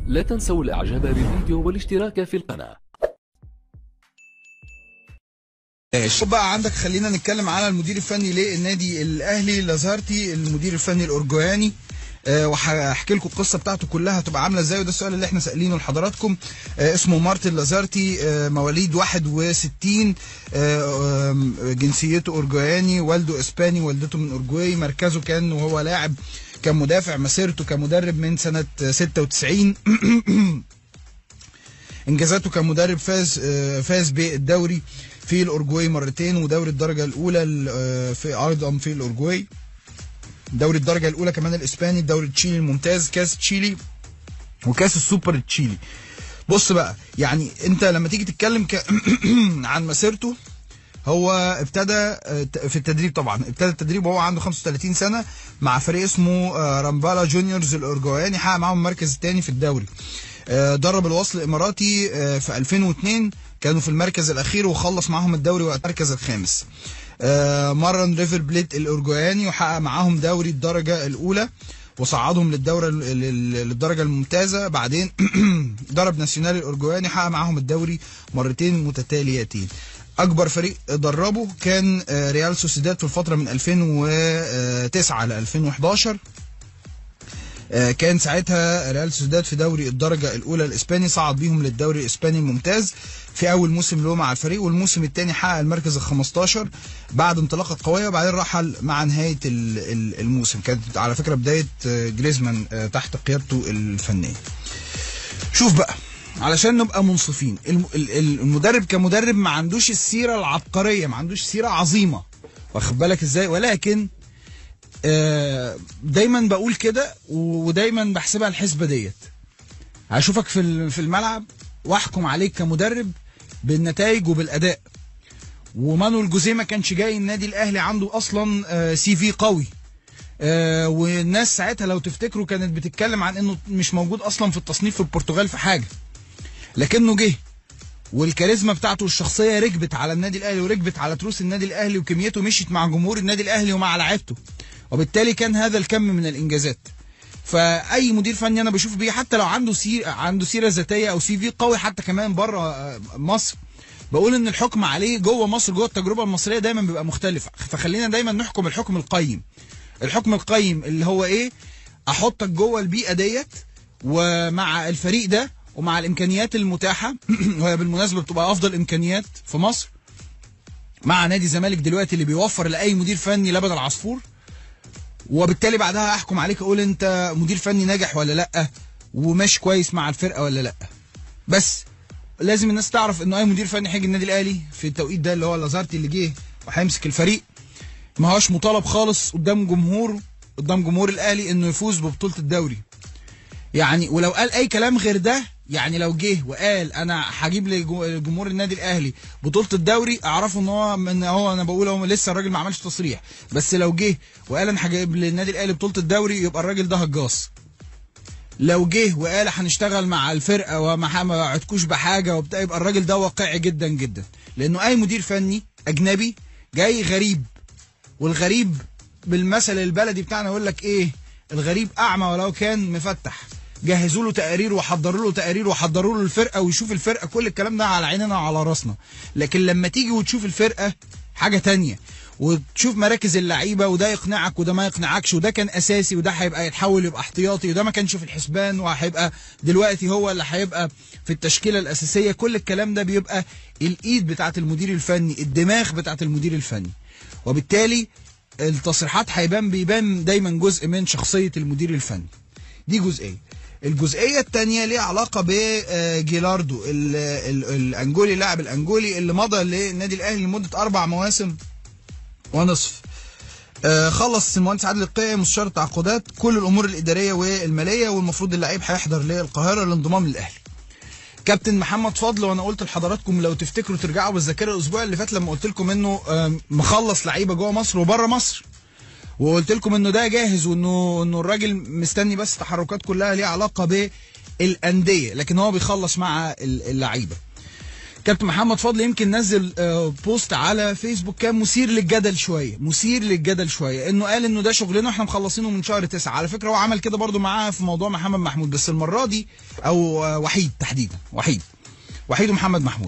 لا تنسوا الاعجاب بالفيديو والاشتراك في القناة ماشي بقى عندك خلينا نتكلم على المدير الفني للنادي الاهلي لازارتي المدير الفني الاورجواني أه وهحكي لكم القصه بتاعته كلها هتبقى عامله ازاي وده السؤال اللي احنا سالينه لحضراتكم أه اسمه مارتن لازارتي أه مواليد 61 أه جنسيته اورجواني والده اسباني والدته من اورجواي مركزه كان وهو لاعب كان مدافع مسيرته كمدرب من سنه 96 انجازاته كمدرب فاز فاز بالدوري في الاورجواي مرتين ودوري الدرجه الاولى في ايضا في الاورجواي دوري الدرجه الاولى كمان الاسباني الدوري التشيلي الممتاز كاس تشيلي وكاس السوبر التشيلي بص بقى يعني انت لما تيجي تتكلم ك... عن مسيرته هو ابتدى في التدريب طبعا ابتدى التدريب وهو عنده 35 سنه مع فريق اسمه رامبالا جونيورز الاورجواني حقق معاهم المركز الثاني في الدوري درب الوصل الاماراتي في 2002 كانوا في المركز الاخير وخلص معاهم الدوري والمركز الخامس مرن ريفر بليت الاورجواني وحقق معاهم دوري الدرجه الاولى وصعدهم للدوره للدرجه الممتازه بعدين ضرب ناسيونال الاورجواني حقق معاهم الدوري مرتين متتاليتين اكبر فريق دربه كان ريال سوسيداد في الفتره من 2009 ل 2011 كان ساعتها ريال سوسيداد في دوري الدرجه الاولى الاسباني صعد بيهم للدوري الاسباني الممتاز في اول موسم له مع الفريق والموسم الثاني حقق المركز ال 15 بعد انطلاقه قويه وبعدين رحل مع نهايه الموسم كانت على فكره بدايه جريزمان تحت قيادته الفنيه شوف بقى علشان نبقى منصفين المدرب كمدرب ما عندوش السيره العبقريه ما عندوش سيره عظيمه واخد بالك ازاي ولكن دايما بقول كده ودايما بحسبها الحسبه ديت هشوفك في في الملعب واحكم عليك كمدرب بالنتائج وبالاداء ومانويل جوزيه ما كانش جاي النادي الاهلي عنده اصلا سي في قوي والناس ساعتها لو تفتكروا كانت بتتكلم عن انه مش موجود اصلا في التصنيف في البرتغال في حاجه لكنه جه والكاريزما بتاعته والشخصيه ركبت على النادي الاهلي وركبت على تروس النادي الاهلي وكميته مشيت مع جمهور النادي الاهلي ومع لعيبته وبالتالي كان هذا الكم من الانجازات فاي مدير فني انا بشوف بيه حتى لو عنده سير عنده سيره ذاتيه او سي في قوي حتى كمان بره مصر بقول ان الحكم عليه جوه مصر جوه التجربه المصريه دايما بيبقى مختلف فخلينا دايما نحكم الحكم القيم الحكم القيم اللي هو ايه احطك جوه البيئه ديت ومع الفريق ده ومع الامكانيات المتاحه وهي بالمناسبه بتبقى افضل امكانيات في مصر مع نادي الزمالك دلوقتي اللي بيوفر لاي مدير فني لبن العصفور وبالتالي بعدها احكم عليك اقول انت مدير فني ناجح ولا لا وماشي كويس مع الفرقه ولا لا بس لازم الناس تعرف انه اي مدير فني هيجي النادي الاهلي في التوقيت ده اللي هو لازارتي اللي جه وهيمسك الفريق ما هوش مطالب خالص قدام جمهور قدام جمهور الاهلي انه يفوز ببطوله الدوري يعني ولو قال اي كلام غير ده يعني لو جه وقال انا هجيب لجمهور النادي الاهلي بطوله الدوري اعرفوا ان هو من هو انا بقول هو لسه الراجل ما عملش تصريح بس لو جه وقال انا هجيب للنادي الاهلي بطوله الدوري يبقى الراجل ده هجاص لو جه وقال هنشتغل مع الفرقه وما ما وعدكوش بحاجه وبتاع يبقى الراجل ده واقعي جدا جدا لانه اي مدير فني اجنبي جاي غريب والغريب بالمثل البلدي بتاعنا يقول لك ايه الغريب اعمى ولو كان مفتح جهزوا له تقارير وحضروا له تقارير وحضروا له الفرقه ويشوف الفرقه كل الكلام ده على عيننا وعلى راسنا لكن لما تيجي وتشوف الفرقه حاجه تانية وتشوف مراكز اللعيبه وده يقنعك وده ما يقنعكش وده كان اساسي وده هيبقى يتحول يبقى احتياطي وده ما كانش في الحسبان وهيبقى دلوقتي هو اللي هيبقى في التشكيله الاساسيه كل الكلام ده بيبقى الايد بتاعه المدير الفني الدماغ بتاعه المدير الفني وبالتالي التصريحات هيبان بيبان دايما جزء من شخصيه المدير الفني دي جزئيه الجزئيه الثانيه ليها علاقه بجيلاردو الانجولي اللاعب الانجولي اللي مضى للنادي الاهلي لمده اربع مواسم ونصف خلص المهندس عادل القيعي مستشار التعاقدات كل الامور الاداريه والماليه والمفروض اللعيب هيحضر للقاهره للانضمام للاهلي كابتن محمد فضل وانا قلت لحضراتكم لو تفتكروا ترجعوا بالذاكره الاسبوع اللي فات لما قلت لكم انه مخلص لعيبه جوه مصر وبره مصر وقلت لكم انه ده جاهز وانه انه الراجل مستني بس تحركات كلها ليها علاقه بالانديه لكن هو بيخلص مع اللعيبه كابتن محمد فضل يمكن نزل آه، بوست على فيسبوك كان مثير للجدل شويه مثير للجدل شويه انه قال انه ده شغلنا احنا مخلصينه من شهر تسعة على فكره هو عمل كده برضو معاه في موضوع محمد محمود بس المره دي او آه، وحيد تحديدا وحيد وحيد ومحمد محمود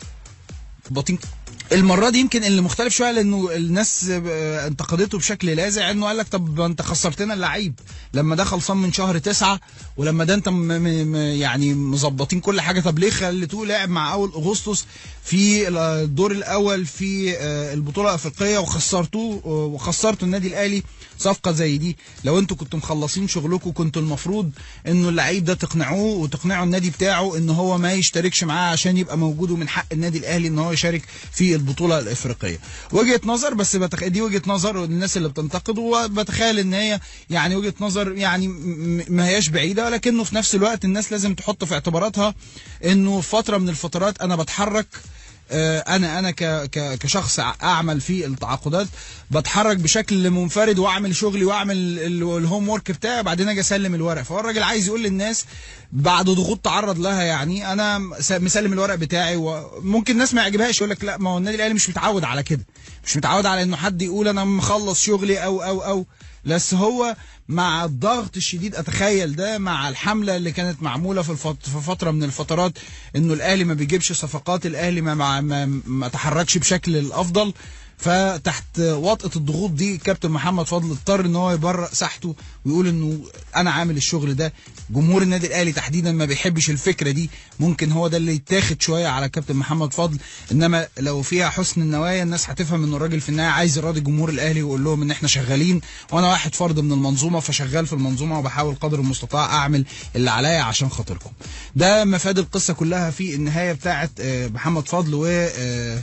بطين المره دي يمكن اللي مختلف شويه لانه الناس آه، انتقدته بشكل لاذع انه قال لك طب انت خسرتنا اللعيب لما ده خلصان من شهر تسعة ولما ده انت م م م يعني مظبطين كل حاجه طب ليه خليتوه لاعب مع اول اغسطس في الدور الاول في آه، البطوله الافريقيه وخسرتوه آه، وخسرتوا النادي الاهلي صفقه زي دي لو انتوا كنتوا مخلصين شغلكم كنتوا المفروض انه اللعيب ده تقنعوه وتقنعوا النادي بتاعه ان هو ما يشتركش معاه عشان يبقى موجود ومن حق النادي الاهلي ان هو يشارك في البطوله الافريقيه وجهه نظر بس بتخ... دي وجهه نظر الناس اللي بتنتقد وبتخيل ان هي يعني وجهه نظر يعني م- ما هياش بعيده ولكنه في نفس الوقت الناس لازم تحط في اعتباراتها انه في فتره من الفترات انا بتحرك آه، انا انا ك ك كشخص اعمل في التعاقدات بتحرك بشكل منفرد واعمل شغلي واعمل ال- الهوم ورك بتاعي وبعدين اجي اسلم الورق فهو الراجل عايز يقول للناس بعد ضغوط تعرض لها يعني انا س- مسلم الورق بتاعي وممكن الناس ما يعجبهاش يقول لك لا ما هو النادي الاهلي مش متعود على كده مش متعود على انه حد يقول انا مخلص شغلي او او او بس هو مع الضغط الشديد اتخيل ده مع الحمله اللي كانت معموله في الفت... في فتره من الفترات انه الاهلي ما بيجيبش صفقات الاهلي ما ما, ما, ما تحركش بشكل الافضل فتحت وطأة الضغوط دي كابتن محمد فضل اضطر ان هو يبرأ ساحته ويقول انه انا عامل الشغل ده جمهور النادي الاهلي تحديدا ما بيحبش الفكره دي ممكن هو ده اللي يتاخد شويه على كابتن محمد فضل انما لو فيها حسن النوايا الناس هتفهم ان الراجل في النهايه عايز يراضي جمهور الاهلي ويقول لهم ان احنا شغالين وانا واحد فرد من المنظومه فشغال في المنظومه وبحاول قدر المستطاع اعمل اللي عليا عشان خاطركم ده مفاد القصه كلها في النهايه بتاعه آه، محمد فضل و آه،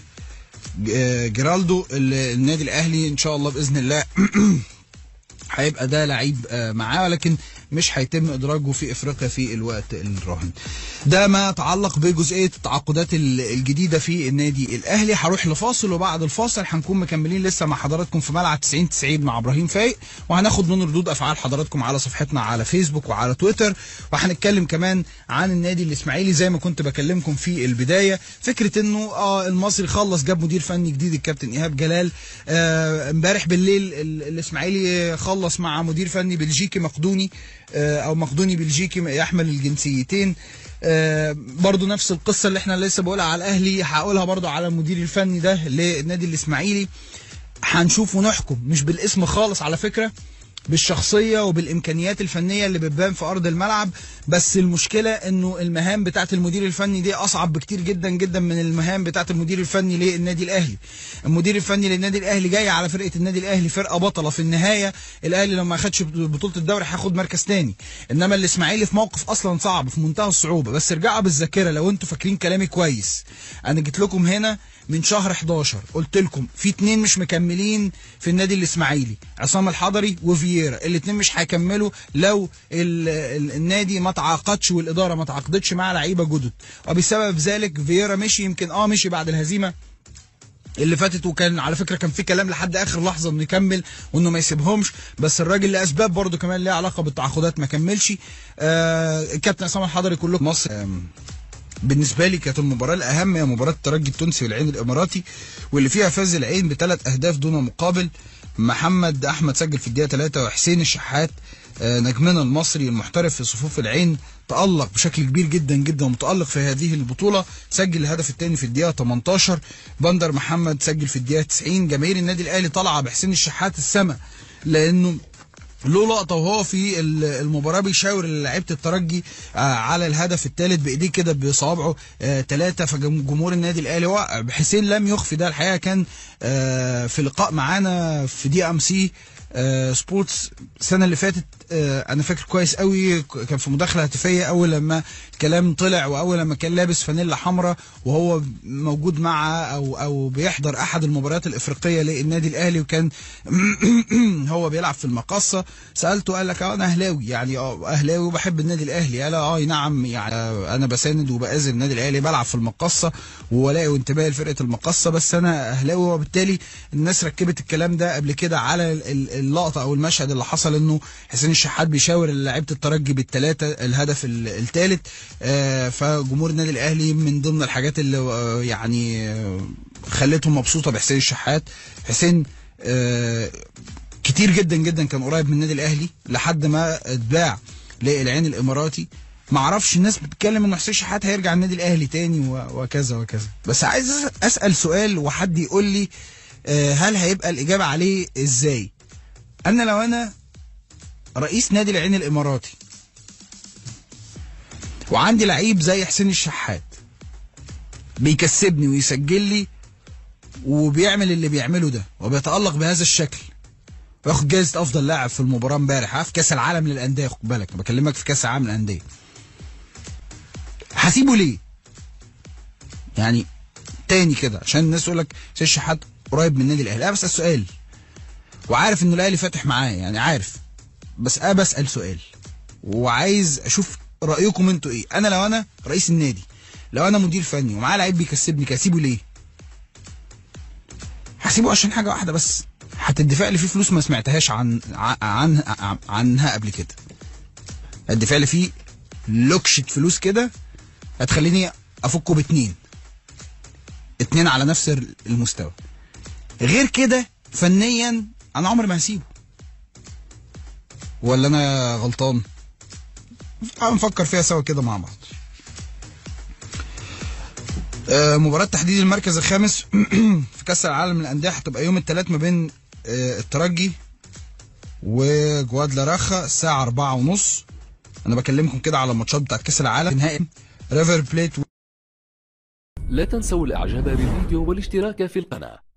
ج- جيرالدو ال- النادي الاهلي ان شاء الله باذن الله هيبقى ده لعيب آه، معاه ولكن مش هيتم ادراجه في افريقيا في الوقت الراهن ده ما يتعلق بجزئيه التعاقدات ال- الجديده في النادي الاهلي هروح لفاصل وبعد الفاصل هنكون مكملين لسه مع حضراتكم في ملعب 90 90 مع ابراهيم فايق وهناخد من ردود افعال حضراتكم على صفحتنا على فيسبوك وعلى تويتر وهنتكلم كمان عن النادي الاسماعيلي زي ما كنت بكلمكم في البدايه فكره انه اه المصري خلص جاب مدير فني جديد الكابتن ايهاب جلال آه، امبارح بالليل ال- الاسماعيلي خلص مع مدير فني بلجيكي مقدوني آه، او مقدوني بلجيكي يحمل الجنسيتين آه، برضو نفس القصه اللي احنا لسه بقولها على الاهلي هقولها برضو على المدير الفني ده للنادي الاسماعيلي هنشوف ونحكم مش بالاسم خالص على فكره بالشخصيه وبالامكانيات الفنيه اللي بتبان في ارض الملعب بس المشكله انه المهام بتاعه المدير الفني دي اصعب بكتير جدا جدا من المهام بتاعه المدير الفني للنادي الاهلي المدير الفني للنادي الاهلي جاي على فرقه النادي الاهلي فرقه بطله في النهايه الاهلي لو ما خدش بطوله الدوري هياخد مركز تاني انما الاسماعيلي في موقف اصلا صعب في منتهى الصعوبه بس ارجعوا بالذاكره لو انتوا فاكرين كلامي كويس انا جيت لكم هنا من شهر 11 قلت لكم في اتنين مش مكملين في النادي الاسماعيلي عصام الحضري وفييرا الاتنين مش هيكملوا لو ال ال النادي ما تعاقدش والاداره ما تعاقدتش مع لعيبه جدد وبسبب ذلك فييرا مشي يمكن اه مشي بعد الهزيمه اللي فاتت وكان على فكره كان في كلام لحد اخر لحظه انه يكمل وانه ما يسيبهمش بس الراجل لاسباب برضه كمان ليها علاقه بالتعاقدات ما كملش آه الكابتن عصام الحضري كلكم مصر آم، بالنسبه لي كانت المباراه الاهم هي مباراه الترجي التونسي والعين الاماراتي واللي فيها فاز العين بثلاث اهداف دون مقابل محمد احمد سجل في الدقيقه 3 وحسين الشحات آه، نجمنا المصري المحترف في صفوف العين تألق بشكل كبير جدا جدا ومتألق في هذه البطولة سجل الهدف الثاني في الدقيقة 18 بندر محمد سجل في الدقيقة 90 جماهير النادي الأهلي طالعة بحسين الشحات السما لأنه له لقطه وهو في ال- المباراه بيشاور لعيبه الترجي آه، على الهدف الثالث بايديه كده بصوابعه ثلاثه فجمهور النادي الاهلي هو حسين لم يخفي ده الحقيقه كان آه، في لقاء معانا في دي ام سي آه، سبورتس السنه اللي فاتت آه، انا فاكر كويس قوي ك- كان في مداخله هاتفيه اول لما الكلام طلع واول لما كان لابس فانيلا حمراء وهو موجود مع او او بيحضر احد المباريات الافريقيه للنادي الاهلي وكان هو بيلعب في المقصه سالته قال لك اه انا اهلاوي يعني اه اهلاوي وبحب النادي الاهلي قال اه نعم يعني آه، انا بساند وباذن النادي الاهلي بلعب في المقصه وولاء وانتمائي لفرقه المقصه بس انا اهلاوي وبالتالي الناس ركبت الكلام ده قبل كده على ال- ال- اللقطه او المشهد اللي حصل انه حسين الشحات بيشاور لعيبه الترجي بالثلاثه الهدف الثالث فجمهور النادي الاهلي من ضمن الحاجات اللي آه، يعني آه، خلتهم مبسوطه بحسين الشحات حسين آه، كتير جدا جدا كان قريب من النادي الاهلي لحد ما اتباع للعين الاماراتي ما اعرفش الناس بتتكلم انه حسين شحات هيرجع النادي الاهلي تاني و- وكذا وكذا بس عايز اسال سؤال وحد يقول لي آه، هل هيبقى الاجابه عليه ازاي انا لو انا رئيس نادي العين الاماراتي وعندي لعيب زي حسين الشحات بيكسبني ويسجل لي وبيعمل اللي بيعمله ده وبيتالق بهذا الشكل وياخد جائزه افضل لاعب في المباراه امبارح ها، في كاس العالم للانديه خد بالك أنا بكلمك في كاس العالم للانديه هسيبه ليه يعني تاني كده عشان الناس تقول لك حسين الشحات قريب من النادي الاهلي انا بسال سؤال وعارف انه الاهلي فاتح معاه يعني عارف بس انا بسال سؤال وعايز اشوف رايكم انتوا ايه انا لو انا رئيس النادي لو انا مدير فني ومعاه لعيب بيكسبني كده اسيبه ليه هسيبه عشان حاجه واحده بس هتدفع لي فيه فلوس ما سمعتهاش عن عن عن- عنها قبل كده الدفاع اللي فيه لوكشة فلوس كده هتخليني افكه باتنين اتنين على نفس المستوى غير كده فنيا انا عمري ما هسيبه ولا انا غلطان تعال نفكر فيها سوا كده مع بعض آه، مباراة تحديد المركز الخامس في كأس العالم للأندية هتبقى يوم الثلاث ما بين آه، الترجي وجوادلاراخا الساعة أربعة ونص أنا بكلمكم كده على الماتشات بتاعت كأس العالم نهائي ريفر بليت لا تنسوا الاعجاب بالفيديو والاشتراك في القناة